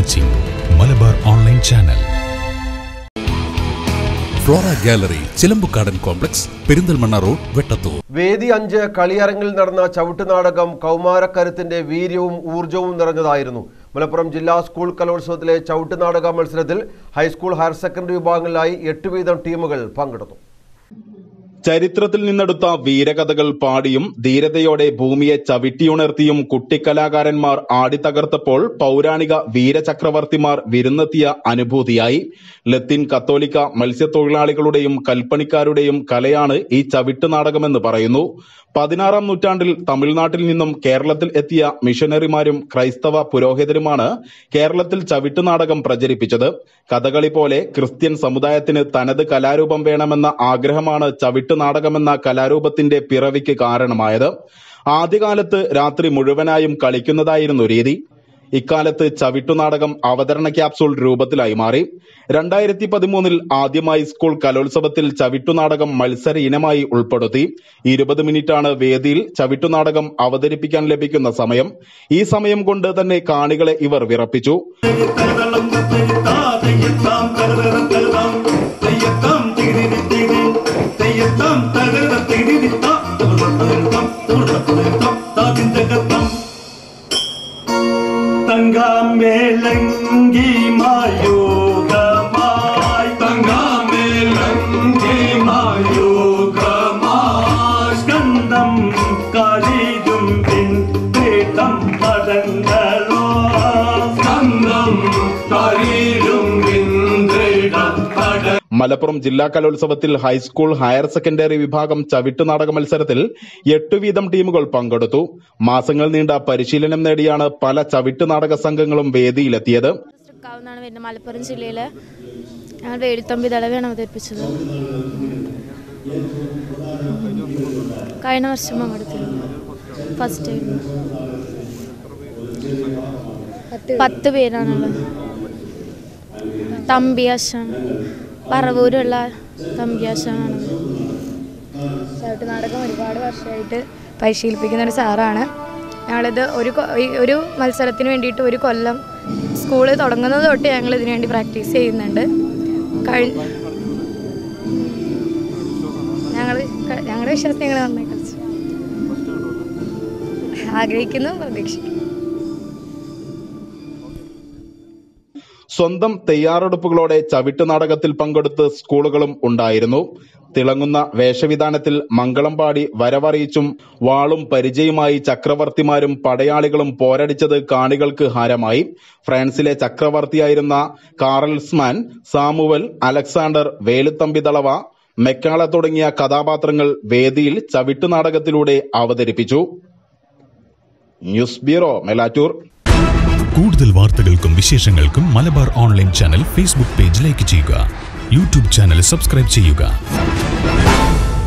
watching Malabar online channel Flora Gallery Chilampukkadan complex Perinthalmanna road Vettathur വേദി അഞ്ച് കളിയരങ്ങിൽ നടന്ന ചവിട്ടുനാടകം കൗമാരക്കരുത്തിന്റെ വീര്യവും ഊർജവും നിറഞ്ഞതായിരുന്നു മലപ്പുറം ജില്ലാ സ്കൂൾ കലോത്സവത്തിലെ ചവിട്ടുനാടക മത്സരത്തിൽ ഹൈസ്കൂൾ ഹയർ സെക്കൻഡറി വിഭാഗങ്ങളിലായി എട്ട് വീതം ടീമുകൾ പങ്കെടുത്തു ചരിത്രത്തിൽ നിന്നെടുത്ത വീരകഥകൾ പാടിയും ധീരതയോടെ ഭൂമിയെ ചവിട്ടിയുണർത്തിയും കുട്ടിക്കലാകാരന്മാർ ആടിത്തകർത്തപ്പോൾ പൗരാണിക വീരചക്രവർത്തിമാർ വിരുന്നെത്തിയ അനുഭൂതിയായി ലത്തീൻ കത്തോലിക്ക മത്സ്യത്തൊഴിലാളികളുടെയും കൽപ്പണിക്കാരുടെയും കലയാണ് ഈ ചവിട്ടുനാടകമെന്ന് പറയുന്നു പതിനാറാം നൂറ്റാണ്ടിൽ തമിഴ്നാട്ടിൽ നിന്നും കേരളത്തിൽ എത്തിയ മിഷനറിമാരും ക്രൈസ്തവ പുരോഹിതരുമാണ് കേരളത്തിൽ ചവിട്ടുനാടകം പ്രചരിപ്പിച്ചത് കഥകളി പോലെ ക്രിസ്ത്യൻ സമുദായത്തിന് തനത് കലാരൂപം വേണമെന്ന ആഗ്രഹമാണ് ചവിട്ടുനാടകമെന്ന കലാരൂപത്തിന്റെ പിറവിക്ക് കാരണമായത് ആദ്യകാലത്ത് രാത്രി മുഴുവനായും കളിക്കുന്നതായിരുന്നു രീതി ഇക്കാലത്ത് ചവിട്ടുനാടകം അവതരണ ക്യാപ്സൂൾ രൂപത്തിലായി മാറി രണ്ടായിരത്തി പതിമൂന്നിൽ ആദ്യമായി സ്കൂൾ കലോത്സവത്തിൽ ചവിട്ടുനാടകം മത്സര ഇനമായി ഉൾപ്പെടുത്തി ഇരുപത് മിനിറ്റാണ് വേദിയിൽ ചവിട്ടുനാടകം അവതരിപ്പിക്കാൻ ലഭിക്കുന്ന സമയം ഈ സമയം കൊണ്ട് തന്നെ കാണികളെ ഇവർ വിറപ്പിച്ചു തങ്കാമേലങ്കി മായോഗമായി തങ്കാമേലങ്കി മായോഗമായി സ്കന്ധം കാലിതുമ്പിൻ പീഠം പദങ്ങളോ സ്കന്ധം കാലിതുമ്പിൻ പീഠം പദ മലപ്പുറം ജില്ലാ കലോത്സവത്തിൽ ഹൈസ്കൂൾ ഹയർ സെക്കൻഡറി വിഭാഗം ചവിട്ടുനാടക മത്സരത്തിൽ എട്ട് വീതം ടീമുകൾ പങ്കെടുത്തു മാസങ്ങൾ നീണ്ട പരിശീലനം നേടിയാണ് പല ചവിട്ടുനാടക സംഘങ്ങളും വേദിയിലെത്തിയത് തൃക്കാവുന്നാണ് വരുന്നത് മലപ്പുറം ജില്ലയിലെ ഞങ്ങൾ വേടിത്തമ്പി ദളവയാണ് അവതരിപ്പിച്ചത് കഴിഞ്ഞ വർഷം പങ്കെടുത്തിരുന്നു ഫസ്റ്റ് ടൈം പത്ത് പേരാണുള്ളത് തമ്പിയാശാൻ പറവൂരുള്ള തമ്പിയാശാനാണത് ചവിട്ടുനാടകം ഒരുപാട് വർഷമായിട്ട് പരിശീലിപ്പിക്കുന്ന ഒരു സാറാണ് ഞങ്ങളിത് ഒരു കൊ- ഈ ഒരു മത്സരത്തിന് വേണ്ടിയിട്ട് ഒരു കൊല്ലം സ്കൂള് തുടങ്ങുന്നത് തൊട്ട് ഞങ്ങൾ ഇതിനു വേണ്ടി പ്രാക്ടീസ് ചെയ്യുന്നുണ്ട് കഴി ഞങ്ങൾ ഞങ്ങളുടെ വിശ്വാസം ഞങ്ങൾ നന്നായി കളിച്ചു ആഗ്രഹിക്കുന്നു പ്രതീക്ഷിക്കുന്നു സ്വന്തം തയ്യാറെടുപ്പുകളോടെ ചവിട്ടുനാടകത്തിൽ പങ്കെടുത്ത് സ്കൂളുകളും ഉണ്ടായിരുന്നു തിളങ്ങുന്ന വേഷവിധാനത്തിൽ മംഗളം പാടി വരവറിയിച്ചും വാളും പരിചയമായി ചക്രവർത്തിമാരും പടയാളികളും പോരടിച്ചത് കാണികൾക്ക് ഹാരമായി ഫ്രാൻസിലെ ചക്രവർത്തിയായിരുന്ന കാറൽസ്മാൻ Samuel Alexander Veluthampi Dalawa Macaulay തുടങ്ങിയ കഥാപാത്രങ്ങൾ വേദിയിൽ ചവിട്ടുനാടകത്തിലൂടെ അവതരിപ്പിച്ചു ന്യൂസ് ബ്യൂറോ മെലാറ്റൂർ കൂടുതൽ വാർത്തകൾക്കും വിശേഷങ്ങൾക്കും Malabar online channel Facebook page like ചെയ്യുക യൂട്യൂബ് ചാനൽ സബ്സ്ക്രൈബ് ചെയ്യുക